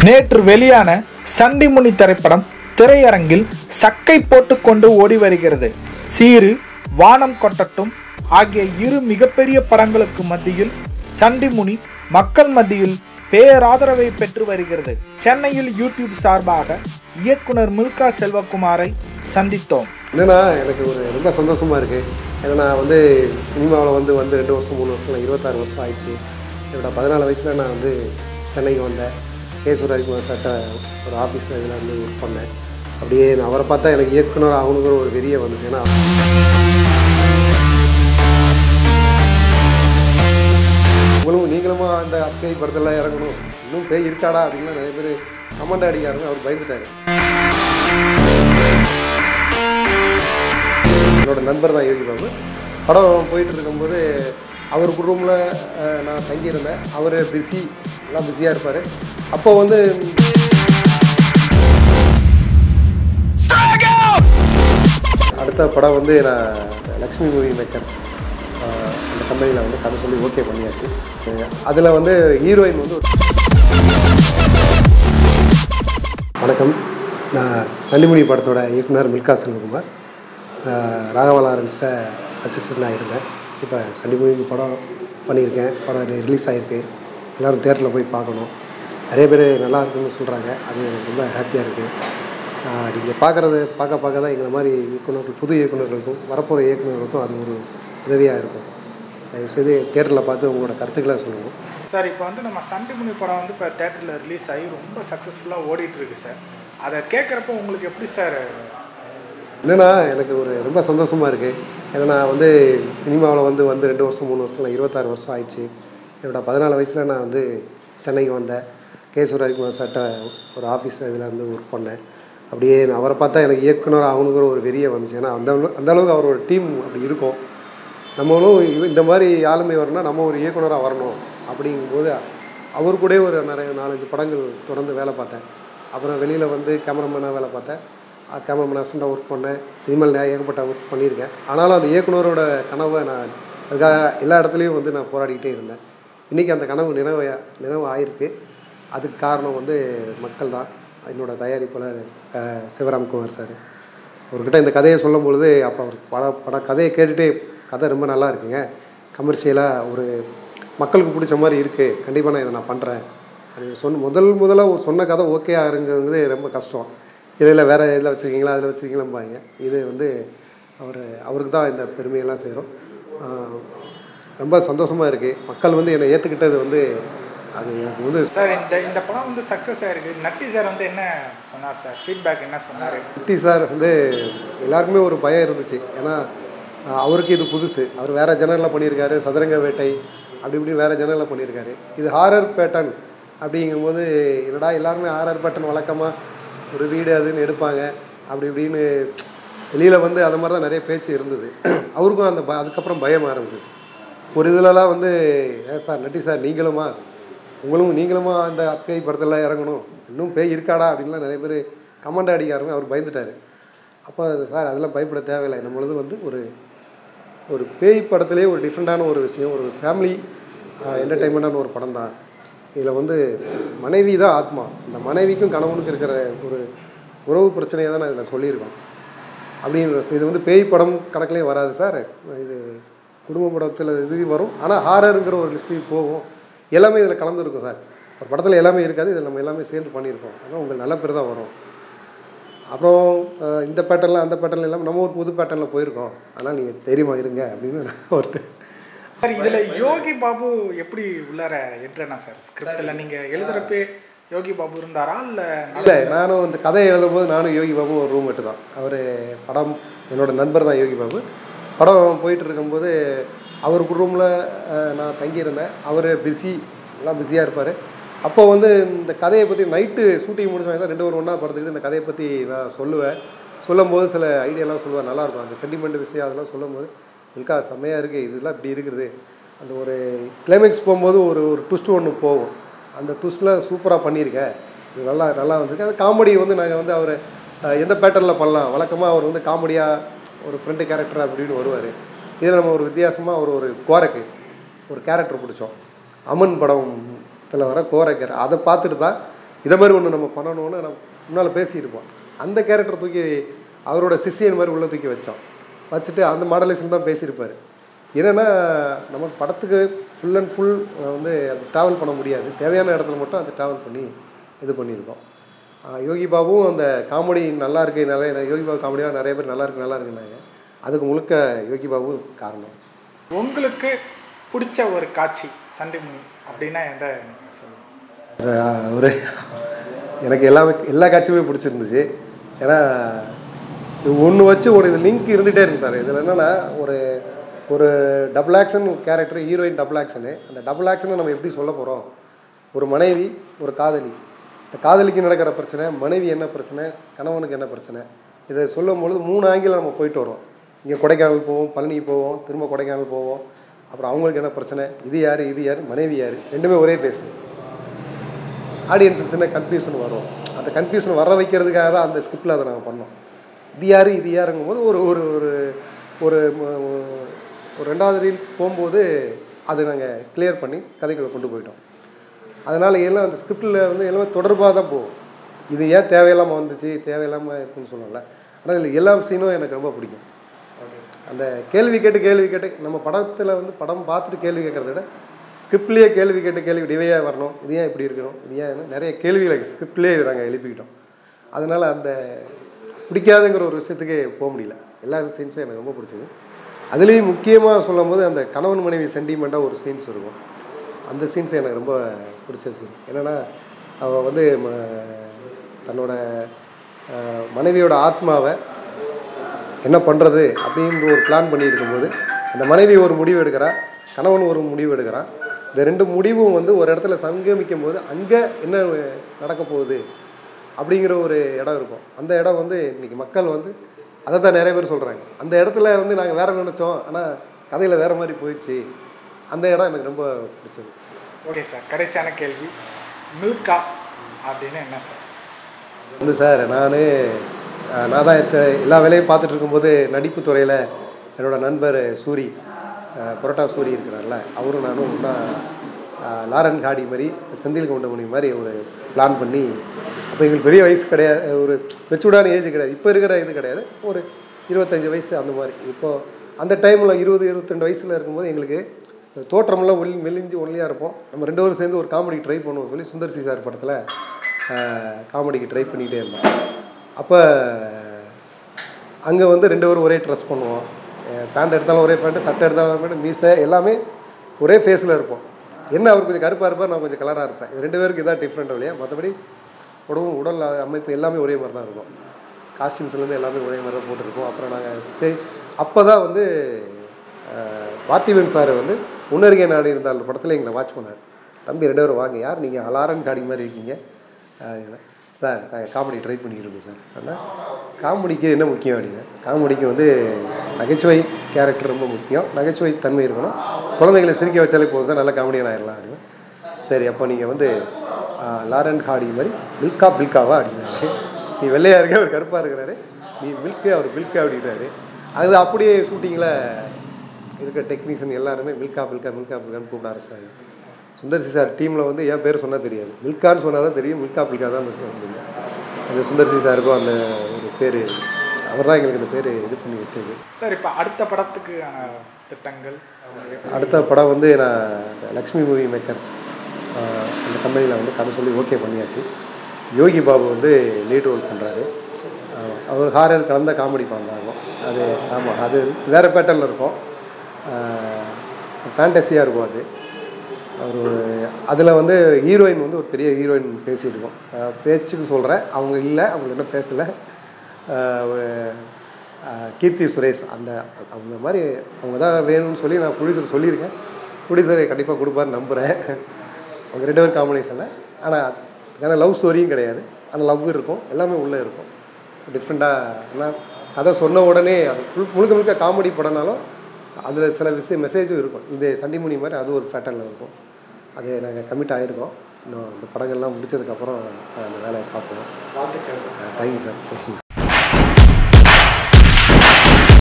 நேற்று வெளியான சண்டிமுனி திரைப்படம் திரையரங்கில் சக்கை போட்டுக்கொண்டு ஓடி வருகிறது சீரு வானம் கொட்டட்டும் ஆகிய இரு மிகப்பெரிய படங்களுக்கு மத்தியில் சண்டிமுனி மக்கள் மத்தியில் பேராதரவை பெற்று வருகிறது சென்னையில் யூடியூப் சார்பாக இயக்குனர் மில்கா செல்வகுமாரை சந்தித்தோம் என்னன்னா எனக்கு ஒரு ரொம்ப சந்தோஷமாக இருக்குது ஏன்னா நான் வந்து சினிமாவில் வந்து வந்து ரெண்டு வருஷம் மூணு வருஷம் இல்லை இருபத்தாறு வருஷம் ஆயிடுச்சு என்னோட பதினாலு வயசில் நான் வந்து சென்னைக்கு வந்தேன் கே சுரஜ்குமார் சட்ட ஒரு ஆஃபீஸ் இதில் வந்து ஒர்க் பண்ணேன் அப்படியே நான் அவரை பார்த்தா எனக்கு இயக்குனர் ஆகணுங்கிற ஒரு வெறிய வந்துச்சு ஏன்னா உங்களும் நீங்களுமா அந்த அக்கை படத்தில் இறங்கணும் இன்னும் பேய் இருக்காடா அப்படின்லாம் நிறைய பேர் கமெண்ட் அடிக்காருங்க அவர் பயந்துட்டாரு என்னோட நண்பர் தான் யோகி பாபு படம் போயிட்டு இருக்கும்போது அவர் ரூமில் நான் தங்கியிருந்தேன் அவர் பிஸி எல்லாம் பிஸியாக இருப்பார் அப்போ வந்து அடுத்த படம் வந்து நான் லக்ஷ்மி மூவி மேக்கர்ஸ் அந்த கம்பெனியில் வந்து கதை சொல்லி ஓகே பண்ணியாச்சு அதில் வந்து ஹீரோயின் வந்து ஒரு வணக்கம் நான் சண்டிமுனி படத்தோட இயக்குனர் மில்கா செல்வகுமார் நான் ராகவா லாரன்ஸை அசிஸ்டண்ட்டாக இருந்தேன் இப்போ சண்டிமுனி படம் பண்ணியிருக்கேன் படம் ரிலீஸ் ஆகிருக்கு எல்லோரும் தேட்டரில் போய் பார்க்கணும் நிறைய பேர் நல்லா இருக்குன்னு சொல்கிறாங்க அது எனக்கு ரொம்ப ஹாப்பியாக இருக்குது நீங்கள் பார்க்குறது பார்க்க பார்க்க தான் எங்களை மாதிரி இயக்குனர்கள் புது இயக்குனர்களுக்கும் வரப்போகிற இயக்குனர்களுக்கும் அது ஒரு உதவியாக இருக்கும் தயவுசெய்து தேட்டரில் பார்த்து உங்களோட கருத்துக்களை சொல்லுங்கள் சார் இப்போ வந்து நம்ம சண்டிமுனி படம் வந்து இப்போ தேட்டரில் ரிலீஸ் ஆகி ரொம்ப சக்ஸஸ்ஃபுல்லாக ஓடிட்டு இருக்கு சார் அதை கேட்குறப்போ உங்களுக்கு எப்படி சார் என்னென்னா எனக்கு ஒரு ரொம்ப சந்தோஷமாக இருக்குது ஏன்னா நான் வந்து சினிமாவில் வந்து வந்து ரெண்டு வருஷம் மூணு வருஷம் இல்லை இருபத்தாறு வருஷம் ஆயிடுச்சு என்னோட பதினாலு வயசில் நான் வந்து சென்னைக்கு வந்தேன் கே சுரஜ்குமார் சட்ட ஒரு ஆஃபீஸ் இதில் வந்து ஒர்க் பண்ணேன் அப்படியே நான் அவரை பார்த்தா எனக்கு இயக்குனர் ஆகணுங்கிற ஒரு வெறிய வந்துச்சு ஏன்னா அந்த அளவு- அந்த அளவுக்கு அவரோட டீம் அப்படி இருக்கும் நம்மளும் இவ- இந்த மாதிரி ஆளுமை வரணும்னா நம்ம ஒரு இயக்குனராக வரணும் அப்படிங்கும்போது அவர் கூடயே ஒரு நிறைய நாலஞ்சு படங்கள் தொடர்ந்து வேலை பார்த்தேன் அப்புறம் வெளியில் வந்து கேமராமேனாக வேலை பார்த்தேன் கேமராமேன் அசண்டாக ஒர்க் பண்ணேன் சினிமாவில் ஏகப்பட்ட ஒர்க் பண்ணியிருக்கேன் ஆனாலும் அந்த இயக்குனரோட கனவை நான் அதுக்காக எல்லா இடத்துலையும் வந்து நான் போராடிக்கிட்டே இருந்தேன் இன்றைக்கி அந்த கனவு நினைவு நினைவு ஆயிருக்கு அதுக்கு காரணம் வந்து மக்கள் தான் என்னோட தயாரிப்பாளர் அஹ், சிவராம்குமார் சார் அவர்கிட்ட இந்த கதையை சொல்லும் பொழுது அப்போ அவர் பட பட கதையை கேட்டுகிட்டே கதை ரொம்ப நல்லா இருக்குங்க கமர்ஷியலாக ஒரு மக்களுக்கு பிடிச்ச மாதிரி இருக்குது கண்டிப்பாக நான் இதை நான் பண்ணுறேன் அப்படின்னு சொன்ன முதல் முதல்ல ஒரு சொன்ன கதை ஓகே ஆகுங்கிறது ரொம்ப கஷ்டம் இதில் வேறு இதில் வச்சுருக்கீங்களா அதில் வச்சுருக்கீங்களாம்பாங்க இது வந்து அவர் அவருக்கு தான் இந்த பெருமையெல்லாம் செய்கிறோம் ரொம்ப சந்தோஷமாக இருக்குது மக்கள் வந்து என்னை ஏற்றுக்கிட்டது வந்து அது எனக்கு வந்து சார் இந்த இந்த படம் வந்து சக்ஸஸ் ஆயிருக்கு நட்டி சார் வந்து என்ன சொன்னார் சார் ஃபீட்பேக் என்ன சொன்னார் குட்டி சார் வந்து எல்லாருக்குமே ஒரு பயம் இருந்துச்சு ஏன்னா அஹ், அவருக்கு இது புதுசு அவர் வேறு ஜெனரில் பண்ணியிருக்காரு சதுரங்க வேட்டை அப்படி இப்படி வேறு ஜெனரில் பண்ணியிருக்காரு இது ஹாரர் பேட்டர்ன் அப்படிங்கும்போது என்னடா எல்லாருமே ஹாரர் பேட்டர்ன் வழக்கமாக ஒரு வீடு அதுன்னு எடுப்பாங்க அப்படி இப்படின்னு வெளியில் வந்து அது மாதிரி தான் நிறைய பேச்சு இருந்தது அவருக்கும் அந்த ப அதுக்கப்புறம் பயம் ஆரம்பிச்சிச்சு ஒரு இதுலலாம் வந்து ஏன் சார் நட்டி சார் நீங்களுமா உங்களும் நீங்களுமா அந்த பேய் படத்தில் இறங்கணும் இன்னும் பேய் இருக்காடா அப்படின்லாம் நிறைய பேர் கமெண்ட் அடிக்காருங்க அவர் பயந்துட்டார் அப்போ அது சார் அதெல்லாம் பயப்பட தேவையில்லை நம்மளது வந்து ஒரு ஒரு பேய் படத்திலே ஒரு டிஃப்ரெண்ட்டான ஒரு விஷயம் ஒரு ஃபேமிலி என்டர்டைன்மெண்ட்டான ஒரு படம் தான் இதில் வந்து மனைவி தான் ஆத்மா அந்த மனைவிக்கும் கணவனுக்கும் இருக்கிற ஒரு உறவு பிரச்சனையை தான் நான் இதில் சொல்லியிருக்கோம் அப்படின்னு இது வந்து பேய் படம் கணக்குலேயும் வராது சார் இது குடும்ப படத்தில் இது வரும் ஆனால் ஹாரருங்கிற ஒரு லிஸ்ட்லேயும் போகும் எல்லாமே இதில் கலந்துருக்கும் சார் ஒரு படத்தில் எல்லாமே இருக்காது இதில் நம்ம எல்லாமே சேர்ந்து பண்ணியிருக்கோம் அதனால் உங்களுக்கு நல்ல பேர் தான் வரும் அப்புறம் அஹ், இந்த பேட்டர்னில் அந்த பேட்டர்னில் இல்லாமல் நம்ம ஒரு புது பேட்டர்னில் போயிருக்கோம் அதனால் நீங்கள் தைரியமாக இருங்க அப்படின்னு நான் ஒருத்தர் சார் இதில் யோகி பாபு எப்படி உள்ளார என்ட்ரனா சார் ஸ்கிரிப்டில் நீங்கள் எழுதுறப்பே யோகி பாபு இருந்தாரா இல்லை இல்லை நானும் இந்த கதையை எழுதும்போது நானும் யோகி பாபு ஒரு ரூம்மேட்டு தான் அவர் படம் என்னோட நண்பர் தான் யோகி பாபு படம் போயிட்டு இருக்கும்போது அவர் ரூமில் நான் தங்கியிருந்தேன் அவர் பிஸி எல்லாம் பிஸியாக இருப்பார் அப்போ வந்து இந்த கதையை பற்றி நைட்டு ஷூட்டிங் முடிச்சாங்க தான் ரெண்டு ஒரு ஒன்றா படத்துக்கு இந்த கதையை பற்றி நான் சொல்லுவேன் சொல்லும்போது சில ஐடியாலாம் சொல்லுவேன் நல்லாயிருக்கும் அந்த சென்டிமெண்ட் விஷயம் அதெல்லாம் சொல்லும்போது இருக்கா செம்மையாக இருக்குது இதெல்லாம் இப்படி இருக்குது அந்த ஒரு கிளைமேக்ஸ் போகும்போது ஒரு ஒரு ட்விஸ்ட் ஒன்று போகும் அந்த ட்விஸ்ட்டில் சூப்பராக பண்ணியிருக்க இது நல்லா நல்லா வந்திருக்கு அது காமெடி வந்து நாங்கள் வந்து அவர் எந்த பேட்டர்னில் பண்ணலாம் வழக்கமாக அவர் வந்து காமெடியாக ஒரு ஃப்ரெண்டு கேரக்டர் அப்படின்னு வருவார் இதில் நம்ம ஒரு வித்தியாசமாக ஒரு ஒரு கோரக்கு ஒரு கேரக்டர் பிடிச்சோம் அமன் படத்தில் வர கோர கேரக்டர் அதை பார்த்துட்டு தான் இதை மாதிரி ஒன்று நம்ம பண்ணணும்னு நம்ம முன்னால் பேசியிருப்போம் அந்த கேரக்டர் தூக்கி அவரோட சிஷியன் மாதிரி உள்ளே தூக்கி வச்சோம் வச்சுட்டு அந்த மாடலேஷன் தான் பேசியிருப்பார் என்னென்னா நமக்கு படத்துக்கு ஃபுல் அண்ட் ஃபுல் வந்து ட்ராவல் பண்ண முடியாது தேவையான இடத்துல மட்டும் அதை ட்ராவல் பண்ணி இது பண்ணியிருக்கோம் ஆஹ் யோகி பாபுவும் அந்த காமெடி நல்லா இருக்கு நிறைய யோகி பாபு காமெடியாக நிறைய பேர் நல்லா இருக்கு நல்லா இருக்குன்னாங்க அதுக்கு முழுக்க யோகி பாபு காரணம் உங்களுக்கு பிடிச்ச ஒரு காட்சி சண்டைமுனி அப்படின்னா எந்த சொல்லுங்க ஆஹ் ஒரு எனக்கு எல்லாமே எல்லா காட்சியுமே பிடிச்சிருந்துச்சு ஏன்னா ஒன்று வச்சு ஒரு இது லிங்க் இருந்துகிட்டே இருக்கு சார் இதில் என்னென்னா ஒரு ஒரு double action character heroine double ஆக்ஷனு அந்த டபுள் ஆக்ஷனை நம்ம எப்படி சொல்ல போகிறோம் ஒரு மனைவி ஒரு காதலி இந்த காதலிக்கு நடக்கிற பிரச்சனை மனைவி என்ன பிரச்சனை கணவனுக்கு என்ன பிரச்சனை இதை சொல்லும் பொழுது மூணு ஆங்கில நம்ம போயிட்டு வரோம் இங்கே கொடைக்கானல் போவோம் பழனி போவோம் திரும்ப கொடைக்கானல் போவோம் அப்புறம் அவங்களுக்கு என்ன பிரச்சனை இது யார் இது யார் மனைவி யார் ரெண்டுமே ஒரே பேசு ஆடியன்ஸுக்கு சின்ன கன்ஃபியூஷன் வரும் அந்த கன்ஃபியூஷன் வர வைக்கிறதுக்காக தான் அந்த ஸ்கிரிப்டில் அதை நாங்கள் பண்ணோம் இது யார் இது யாருங்கும் போது ஒரு ஒரு ஒரு ஒரு ம- ஒரு ரெண்டாவது ரீல் போகும்போது அதை நாங்கள் கிளியர் பண்ணி கதைக்குள்ள கொண்டு போயிட்டோம் அதனால் எல்லாம் அந்த ஸ்கிரிப்டில் வந்து எல்லாமே தொடர்பாக தான் போகும் இது ஏன் தேவையில்லாமல் வந்துச்சு தேவையில்லாமல் இருக்குன்னு சொல்லல ஆனால் இல்லை எல்லா சீனும் எனக்கு ரொம்ப பிடிக்கும் அந்த கேள்வி கேட்டு கேள்வி கேட்டு நம்ம படத்தில் வந்து படம் பார்த்துட்டு கேள்வி கேட்குறத விட ஸ்கிரிப்ட்லேயே கேள்வி கேட்டு கேள்வி டிவையாக வரணும் இது ஏன் இப்படி இருக்கணும் இது ஏன் என்ன? நிறைய கேள்விகளை ஸ்கிரிப்ட்லேயே நாங்கள் எழுப்பிக்கிட்டோம் அதனால் அந்த பிடிக்காதுங்கிற ஒரு விஷயத்துக்கே போக முடியல எல்லா சீன்ஸும் எனக்கு ரொம்ப பிடிச்சது அதுலேயும் முக்கியமாக சொல்லும் போது அந்த கணவன் மனைவி சென்டிமெண்ட்டாக ஒரு சீன்ஸ் இருக்கும் அந்த சீன்ஸ் எனக்கு ரொம்ப பிடிச்ச சீன் என்னென்னா அவள் வந்து ம- தன்னோட அஹ், மனைவியோட ஆத்மாவை என்ன பண்ணுறது அப்படின்ற ஒரு பிளான் பண்ணியிருக்கும்போது அந்த மனைவி ஒரு முடிவு எடுக்கிறா கணவன் ஒரு முடிவு எடுக்கிறான் இந்த ரெண்டு முடிவும் வந்து ஒரு இடத்துல சங்கமிக்கும் போது அங்கே என்ன நடக்க போகுது அப்படிங்கிற ஒரு இடம் இருக்கும் அந்த இடம் வந்து இன்னைக்கு மக்கள் வந்து அதை தான் நிறைய பேர் சொல்கிறாங்க அந்த இடத்துல வந்து நாங்கள் வேற நினச்சோம் ஆனால் கதையில் வேற மாதிரி போயிடுச்சு அந்த இடம் எனக்கு ரொம்ப பிடிச்சது ஓகே சார் கடைசியான கேள்வி மில்கா அப்படின்னு என்ன சார் வந்து சார் நான் நான் தான் இத்த- எல்லா வேலையும் பார்த்துட்டு இருக்கும்போது நடிப்பு துறையில் என்னோட நண்பர் சூரி அஹ், பரோட்டா சூரி இருக்கிறார்ல அவரும் நானும் ஒன்றா லாரன் காடி மாதிரி செந்தில் கவுண்டமணி மாதிரி ஒரு பிளான் பண்ணி அப்போ எங்களுக்கு பெரிய வயசு கிடையாது ஒரு மெச்சூர்டான ஏஜ் கிடையாது இப்போ இருக்கிற இது கிடையாது ஒரு இருபத்தஞ்சி வயசு அந்த மாதிரி இப்போது அந்த டைமில் இருபது இருபத்தெண்டு வயசில் இருக்கும்போது எங்களுக்கு தோற்றமெல்லாம் ஒல்லி மெலிஞ்சு ஒல்லியாக இருப்போம் நம்ம ரெண்டு பேரும் சேர்ந்து ஒரு காமெடி ட்ரை பண்ணுவோம் சொல்லி சுந்தர் சி சார் படத்தில் காமெடிக்கு ட்ரை பண்ணிகிட்டே இருந்தோம் அப்போ அங்கே வந்து ரெண்டு பேரும் ஒரே ட்ரெஸ் பண்ணுவோம் பேண்ட் எடுத்தாலும் ஒரே பேண்ட்டு சட்டை எடுத்தாலும் ஒரே பேண்ட் மீசை எல்லாமே ஒரே ஃபேஸில் இருப்போம் என்ன அவர் கொஞ்சம் கருப்பாக இருப்பார் நான் கொஞ்சம் கலராக இருப்பேன் இது ரெண்டு பேருக்கு இதான் டிஃப்ரெண்ட் இல்லையா மற்றபடி உடம்பு உடல் அமைப்பு எல்லாமே ஒரே மாதிரி தான் இருக்கும் காஸ்டியூம்ஸ்லேருந்து எல்லாமே ஒரே மாதிரி தான் போட்டிருக்கோம் அப்புறம் நாங்கள் ஸ்டே அப்போ தான் வந்து அஹ், பார்த்திபன் சார் வந்து உணர்கே நாடு இருந்தால் அந்த படத்தில் எங்களை வாட்ச் பண்ணார் தம்பி ரெண்டு பேரும் வாங்க யார் நீங்கள் அலாரன் காடி மாதிரி இருக்கீங்க அப்படின்னா, சார் நாங்கள் காமெடி ட்ரை பண்ணிக்கிட்டு இருக்கோம் சார் ஆனால் காமெடிக்கு என்ன முக்கியம் அப்படின்னா காமெடிக்கு வந்து நகைச்சுவை கேரக்டர் ரொம்ப முக்கியம் நகைச்சுவை தன்மை இருக்கணும் குழந்தைகளை சிரிக்க வச்சாலே போதும் சார் நல்ல காமெடியன் ஆயிடலாம் அப்படின்னு சரி அப்போ நீங்கள் வந்து ஆ, லாரன் ஹாடி மாதிரி மில்கா பில்காவா அப்படின்னாரு நீ வெள்ளையா இருக்க அவர் கருப்பாக இருக்கிறாரு நீ மில்க்கு அவர் பில்கா அப்படின்றாரு அது அப்படியே ஷூட்டிங்கில் இருக்க டெக்னீஷியன் எல்லாருமே மில்கா மில்கா மில்கா மில்கான்னு கூப்பிட ஆரம்பிச்சாங்க சுந்தர்சி சார் டீமில் வந்து என் பேர் சொன்னால் தெரியாது மில்கான்னு சொன்னால் தான் தெரியும் மில்கா பில்கா தான் அந்த சொல்ல முடியும் அந்த சுந்தர்சி சாருக்கும் அந்த ஒரு பேர் அவர் தான் எங்களுக்கு இந்த பேர் இது பண்ணி வச்சது சார் இப்போ அடுத்த படத்துக்கான திட்டங்கள் அடுத்த படம் வந்து நான் இந்த லக்ஷ்மி மூவி மேக்கர்ஸ் அந்த கம்பெனியில் வந்து கதை சொல்லி ஓகே பண்ணியாச்சு யோகி பாபு வந்து லீட் ரோல் பண்ணுறாரு அவர் ஹாரர் கலந்த காமெடி பண்ணுறாங்க அது ஆமாம் அது வேறு பேட்டர்னில் இருக்கும் ஃபேண்டஸியாக இருக்கும் அது அவர் அதில் வந்து ஹீரோயின் வந்து ஒரு பெரிய ஹீரோயின் பேசியிருக்கோம் அஹ் பேச்சுக்கு சொல்கிறேன் அவங்க இல்லை அவங்க இன்னும் பேசலை கீர்த்தி சுரேஷ் அந்த அவங்க மாதிரி அவங்க தான் வேணும்னு சொல்லி நான் ப்ரொடியூசர் சொல்லியிருக்கேன் ப்ரொடியூசர் கண்டிப்பாக கொடுப்பாரு நம்புகிறேன் அவங்க ரெண்டு பேரும் காம்பினேஷனில் ஆனால் ஏன்னா லவ் ஸ்டோரியும் கிடையாது ஆனால் லவ் இருக்கும் எல்லாமே உள்ளே இருக்கும் டிஃப்ரெண்ட்டாக ஆனால் அதை சொன்ன உடனே அது முழு- முழுக்க முழுக்க காமெடி படம்னாலும் அதில் சில விஷயம் மெசேஜும் இருக்கும் இந்த சண்டிமுனி மாதிரி அது ஒரு பேட்டர்னில் இருக்கும் அது நாங்கள் கமிட் ஆகிருக்கோம் இன்னும் இந்த படங்கள்லாம் முடிச்சதுக்கப்புறம் அந்த வேலையை பார்ப்போம் வாழ்த்துக்கள் தேங்க்யூ சார்